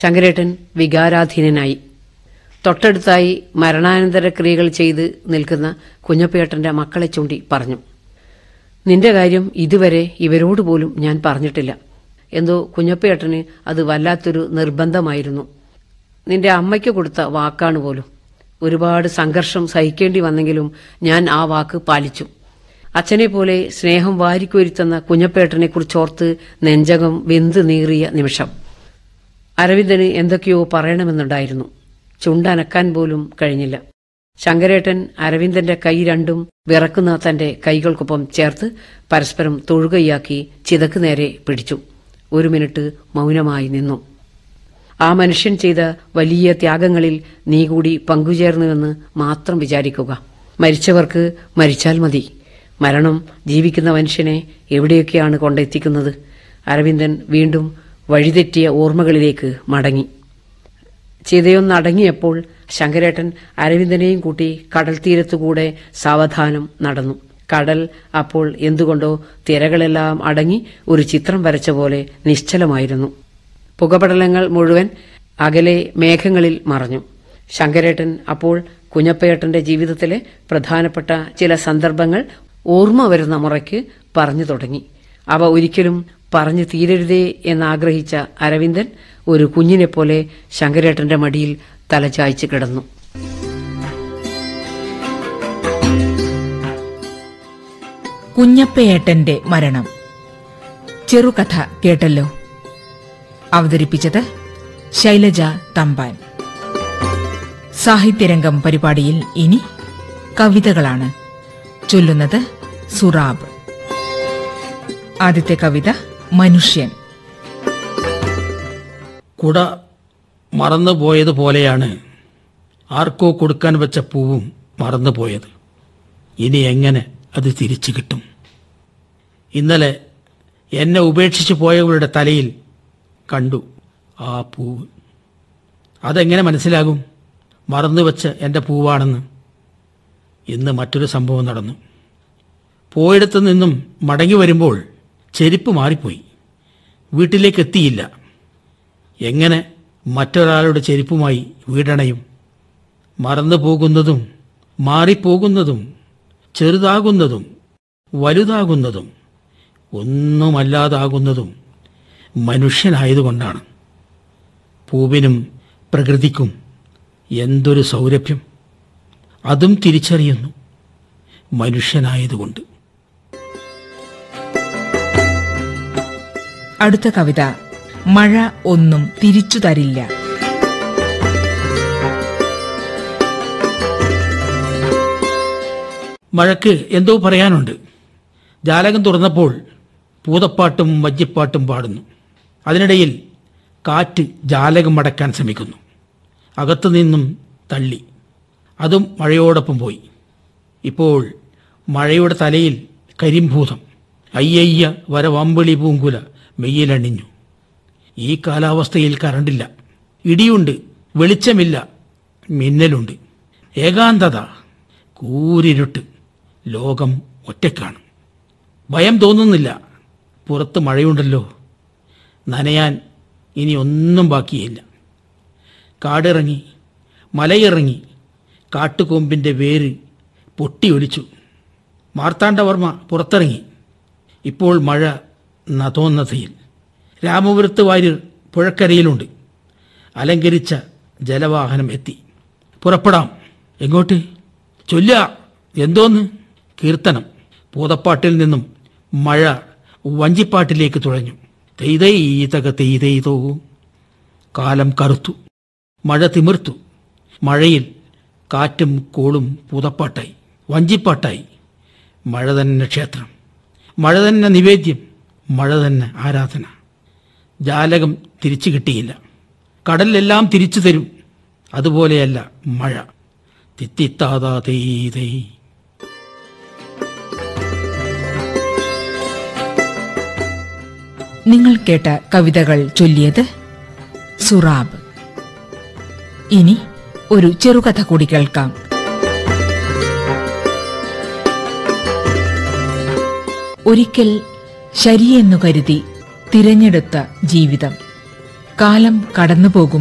ശങ്കരേട്ടൻ വികാരാധീനനായി തൊട്ടടുത്തായി മരണാനന്തര ക്രിയകൾ ചെയ്ത് നിൽക്കുന്ന കുഞ്ഞപ്പേട്ടന്റെ മക്കളെ ചൂണ്ടി പറഞ്ഞു നിന്റെ കാര്യം ഇതുവരെ ഇവരോട് പോലും ഞാൻ പറഞ്ഞിട്ടില്ല എന്തോ കുഞ്ഞപ്പേട്ടന് അത് വല്ലാത്തൊരു നിർബന്ധമായിരുന്നു നിന്റെ അമ്മയ്ക്ക് കൊടുത്ത വാക്കാണ് പോലും ഒരുപാട് സംഘർഷം സഹിക്കേണ്ടി വന്നെങ്കിലും ഞാൻ ആ വാക്ക് പാലിച്ചു അച്ഛനെ പോലെ സ്നേഹം വാരിക്കൊരുത്തുന്ന കുഞ്ഞപ്പേട്ടനെ കുറിച്ചോർത്ത് നെഞ്ചകം വെന്ത് നീറിയ നിമിഷം അരവിന്ദന് എന്തൊക്കെയോ പറയണമെന്നുണ്ടായിരുന്നു ചുണ്ടനക്കാൻ പോലും കഴിഞ്ഞില്ല ശങ്കരേട്ടൻ അരവിന്ദന്റെ കൈ രണ്ടും വിറക്കുന്ന തന്റെ കൈകൾക്കൊപ്പം ചേർത്ത് പരസ്പരം തൊഴുകയാക്കി ചിതക്ക് നേരെ പിടിച്ചു ഒരു മിനിറ്റ് മൗനമായി നിന്നു ആ മനുഷ്യൻ ചെയ്ത വലിയ ത്യാഗങ്ങളിൽ നീ കൂടി പങ്കുചേർന്നുവെന്ന് മാത്രം വിചാരിക്കുക മരിച്ചവർക്ക് മരിച്ചാൽ മതി മരണം ജീവിക്കുന്ന മനുഷ്യനെ എവിടെയൊക്കെയാണ് കൊണ്ടെത്തിക്കുന്നത് അരവിന്ദൻ വീണ്ടും വഴിതെറ്റിയ ഓർമ്മകളിലേക്ക് മടങ്ങി ചിതയൊന്നടങ്ങിയപ്പോൾ ശങ്കരേട്ടൻ അരവിന്ദനെയും കൂട്ടി കടൽ തീരത്തുകൂടെ സാവധാനം നടന്നു കടൽ അപ്പോൾ എന്തുകൊണ്ടോ തിരകളെല്ലാം അടങ്ങി ഒരു ചിത്രം വരച്ച പോലെ നിശ്ചലമായിരുന്നു പുകപടലങ്ങൾ മുഴുവൻ അകലെ മേഘങ്ങളിൽ മറഞ്ഞു ശങ്കരേട്ടൻ അപ്പോൾ കുഞ്ഞപ്പേട്ടന്റെ ജീവിതത്തിലെ പ്രധാനപ്പെട്ട ചില സന്ദർഭങ്ങൾ ഓർമ്മ വരുന്ന മുറയ്ക്ക് പറഞ്ഞു തുടങ്ങി അവ ഒരിക്കലും പറഞ്ഞു തീരരുതേ എന്നാഗ്രഹിച്ച അരവിന്ദൻ ഒരു കുഞ്ഞിനെപ്പോലെ ശങ്കരേട്ടന്റെ മടിയിൽ തലചായ്ച്ച് കിടന്നു കുഞ്ഞപ്പയേട്ടന്റെ മരണം ചെറുകഥ കേട്ടല്ലോ അവതരിപ്പിച്ചത് ശൈലജ തമ്പാൻ സാഹിത്യരംഗം പരിപാടിയിൽ ഇനി കവിതകളാണ് ചൊല്ലുന്നത് സുറാബ് ആദ്യത്തെ കവിത മനുഷ്യൻ കുട മറന്നുപോയതുപോലെയാണ് ആർക്കോ കൊടുക്കാൻ വെച്ച പൂവും മറന്നുപോയത് ഇനി എങ്ങനെ അത് തിരിച്ചു കിട്ടും ഇന്നലെ എന്നെ ഉപേക്ഷിച്ചു പോയവരുടെ തലയിൽ കണ്ടു ആ പൂവ് അതെങ്ങനെ മനസ്സിലാകും മറന്നുവെച്ച എൻ്റെ പൂവാണെന്ന് ഇന്ന് മറ്റൊരു സംഭവം നടന്നു പോയിടത്തു നിന്നും മടങ്ങി വരുമ്പോൾ ചെരുപ്പ് മാറിപ്പോയി വീട്ടിലേക്ക് എത്തിയില്ല എങ്ങനെ മറ്റൊരാളുടെ ചെരുപ്പുമായി വീടണയും മറന്നു പോകുന്നതും മാറിപ്പോകുന്നതും ചെറുതാകുന്നതും വലുതാകുന്നതും ഒന്നുമല്ലാതാകുന്നതും മനുഷ്യനായതുകൊണ്ടാണ് പൂവിനും പ്രകൃതിക്കും എന്തൊരു സൗരഭ്യം അതും തിരിച്ചറിയുന്നു മനുഷ്യനായതുകൊണ്ട് അടുത്ത കവിത മഴ ഒന്നും തിരിച്ചു തരില്ല മഴയ്ക്ക് എന്തോ പറയാനുണ്ട് ജാലകം തുറന്നപ്പോൾ പൂതപ്പാട്ടും വജ്ജിപ്പാട്ടും പാടുന്നു അതിനിടയിൽ കാറ്റ് ജാലകം അടക്കാൻ ശ്രമിക്കുന്നു അകത്തു നിന്നും തള്ളി അതും മഴയോടൊപ്പം പോയി ഇപ്പോൾ മഴയുടെ തലയിൽ കരിമ്പൂതം അയ്യയ്യ വരവമ്പിളി പൂങ്കുല മെയ്യിലണിഞ്ഞു ഈ കാലാവസ്ഥയിൽ കറണ്ടില്ല ഇടിയുണ്ട് വെളിച്ചമില്ല മിന്നലുണ്ട് ഏകാന്തത കൂരിരുട്ട് ലോകം ഒറ്റക്കാണ് ഭയം തോന്നുന്നില്ല പുറത്ത് മഴയുണ്ടല്ലോ നനയാൻ ഇനി ഒന്നും ബാക്കിയില്ല കാടിറങ്ങി മലയിറങ്ങി കാട്ടുകൊമ്പിൻ്റെ വേര് പൊട്ടിയൊലിച്ചു മാർത്താണ്ഡവർമ്മ പുറത്തിറങ്ങി ഇപ്പോൾ മഴ നതോന്നതയിൽ രാമപുരത്ത് വാര്യർ പുഴക്കരയിലുണ്ട് അലങ്കരിച്ച ജലവാഹനം എത്തി പുറപ്പെടാം എങ്ങോട്ട് ചൊല്ല എന്തോന്ന് കീർത്തനം പൂതപ്പാട്ടിൽ നിന്നും മഴ വഞ്ചിപ്പാട്ടിലേക്ക് തുഴഞ്ഞു തെയ്തൈതക തെയ്തെയ്തോ കാലം കറുത്തു മഴ തിമിർത്തു മഴയിൽ കാറ്റും കോളും പൂതപ്പാട്ടായി വഞ്ചിപ്പാട്ടായി മഴ തന്നെ ക്ഷേത്രം മഴ തന്നെ നിവേദ്യം മഴ തന്നെ ആരാധന ജാലകം തിരിച്ചു കിട്ടിയില്ല കടലിലെല്ലാം തിരിച്ചു തരും അതുപോലെയല്ല മഴ തിത്തിത്താതാ തെയ്തൈ നിങ്ങൾ കേട്ട കവിതകൾ ചൊല്ലിയത് സുറാബ് ഇനി ഒരു ചെറുകഥ കൂടി കേൾക്കാം ഒരിക്കൽ ശരിയെന്നു കരുതി തിരഞ്ഞെടുത്ത ജീവിതം കാലം കടന്നുപോകും